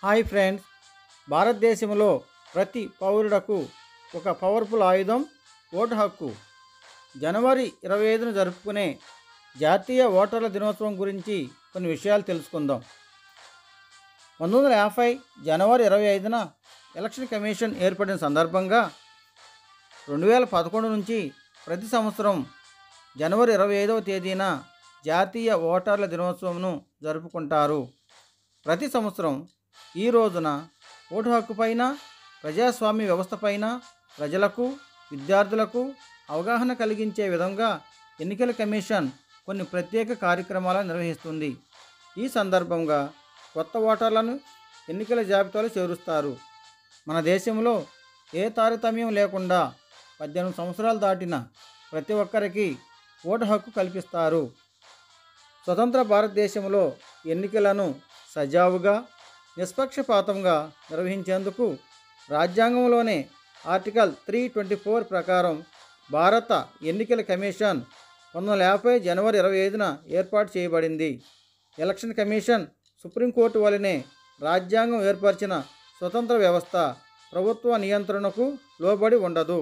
hi friends భారతదేశంలో ప్రతి పౌరుడకు ఒక పవర్ఫుల్ ఆయుధం ఓటు హక్కు జనవరి ఇరవై ఐదున జరుపుకునే జాతీయ ఓటర్ల దినోత్సవం గురించి కొన్ని విషయాలు తెలుసుకుందాం పంతొమ్మిది వందల యాభై జనవరి ఇరవై ఐదున ఎలక్షన్ కమిషన్ ఏర్పడిన సందర్భంగా రెండు వేల పదకొండు నుంచి ప్రతి సంవత్సరం జనవరి ఇరవై ఐదవ తేదీన జాతీయ ఓటర్ల దినోత్సవంను జరుపుకుంటారు ప్రతి సంవత్సరం ఈ రోజున ఓటు హక్కుపైన ప్రజాస్వామ్య వ్యవస్థపైన ప్రజలకు విద్యార్థులకు అవగాహన కలిగించే విధంగా ఎన్నికల కమిషన్ కొన్ని ప్రత్యేక కార్యక్రమాలను నిర్వహిస్తుంది ఈ సందర్భంగా కొత్త ఓటర్లను ఎన్నికల జాబితాలో చేరుస్తారు మన దేశంలో ఏ తారతమ్యం లేకుండా పద్దెనిమిది సంవత్సరాలు దాటిన ప్రతి ఒక్కరికి ఓటు హక్కు కల్పిస్తారు స్వతంత్ర భారతదేశంలో ఎన్నికలను సజావుగా నిష్పక్షపాతంగా నిర్వహించేందుకు రాజ్యాంగంలోనే ఆర్టికల్ త్రీ ట్వంటీ ఫోర్ ప్రకారం భారత ఎన్నికల కమిషన్ పంతొమ్మిది వందల యాభై జనవరి ఇరవై ఐదున ఏర్పాటు చేయబడింది ఎలక్షన్ కమిషన్ సుప్రీంకోర్టు వలనే రాజ్యాంగం ఏర్పరిచిన స్వతంత్ర వ్యవస్థ ప్రభుత్వ నియంత్రణకు లోబడి ఉండదు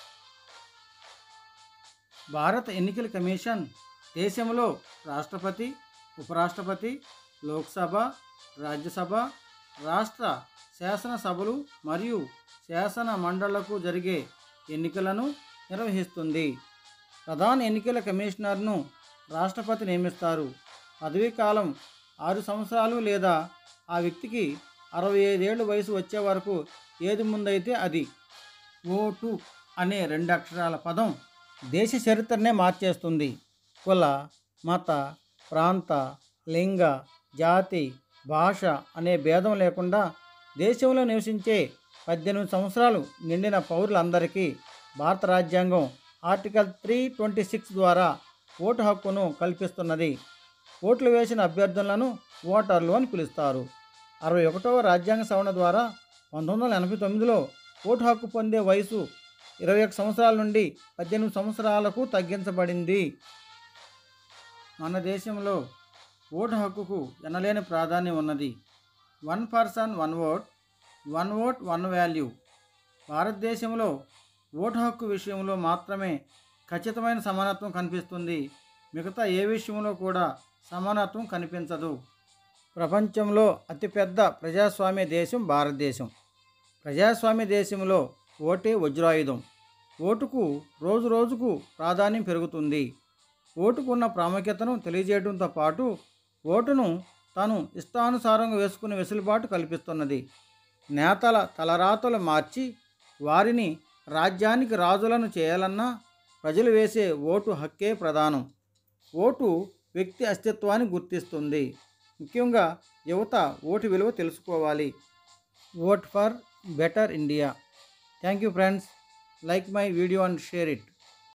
భారత ఎన్నికల కమిషన్ దేశంలో రాష్ట్రపతి ఉపరాష్ట్రపతి లోక్సభ రాజ్యసభ రాష్ట్ర శాసనసభలు మరియు శాసన మండళ్లకు జరిగే ఎన్నికలను నిర్వహిస్తుంది ప్రధాన ఎన్నికల కమిషనర్ను రాష్ట్రపతి నియమిస్తారు పదవీ కాలం ఆరు సంవత్సరాలు లేదా ఆ వ్యక్తికి అరవై ఐదేళ్ల వయసు వచ్చే వరకు ఏది ముందైతే అది ఓటు అనే రెండు అక్షరాల పదం దేశ చరిత్రనే మార్చేస్తుంది కుల మత ప్రాంత లింగ జాతి భాష అనే భేదం లేకుండా దేశంలో నివసించే పద్దెనిమిది సంవత్సరాలు నిండిన పౌరులందరికీ భారత రాజ్యాంగం ఆర్టికల్ త్రీ ట్వంటీ సిక్స్ ద్వారా ఓటు హక్కును కల్పిస్తున్నది ఓట్లు వేసిన అభ్యర్థులను ఓటర్లు అని పిలుస్తారు అరవై ఒకటవ రాజ్యాంగ సవరణ ద్వారా పంతొమ్మిది వందల ఎనభై తొమ్మిదిలో ఓటు హక్కు పొందే వయసు ఇరవై ఒక సంవత్సరాల నుండి పద్దెనిమిది సంవత్సరాలకు తగ్గించబడింది మన దేశంలో ఓటు హక్కుకు ఎనలేని ప్రాధాన్యం ఉన్నది one person one vote one vote one value భారతదేశంలో ఓటు హక్కు విషయంలో మాత్రమే ఖచ్చితమైన సమానత్వం కనిపిస్తుంది మిగతా ఏ విషయంలో కూడా సమానత్వం కనిపించదు ప్రపంచంలో అతిపెద్ద ప్రజాస్వామ్య దేశం భారతదేశం ప్రజాస్వామ్య దేశంలో ఓటే వజ్రాయుధం ఓటుకు రోజు రోజుకు ప్రాధాన్యం పెరుగుతుంది ఓటుకు ఉన్న ప్రాముఖ్యతను తెలియజేయడంతో పాటు ఓటును తాను ఇష్టానుసారంగా వేసుకునే వెసులుబాటు కల్పిస్తున్నది నేతల తలరాతలు మార్చి వారిని రాజ్యానికి రాజులను చేయాలన్నా ప్రజలు వేసే ఓటు హక్కే ప్రధానం ఓటు వ్యక్తి అస్తిత్వాన్ని గుర్తిస్తుంది ముఖ్యంగా యువత ఓటు విలువ తెలుసుకోవాలి vote for better India thank you friends like my video and share it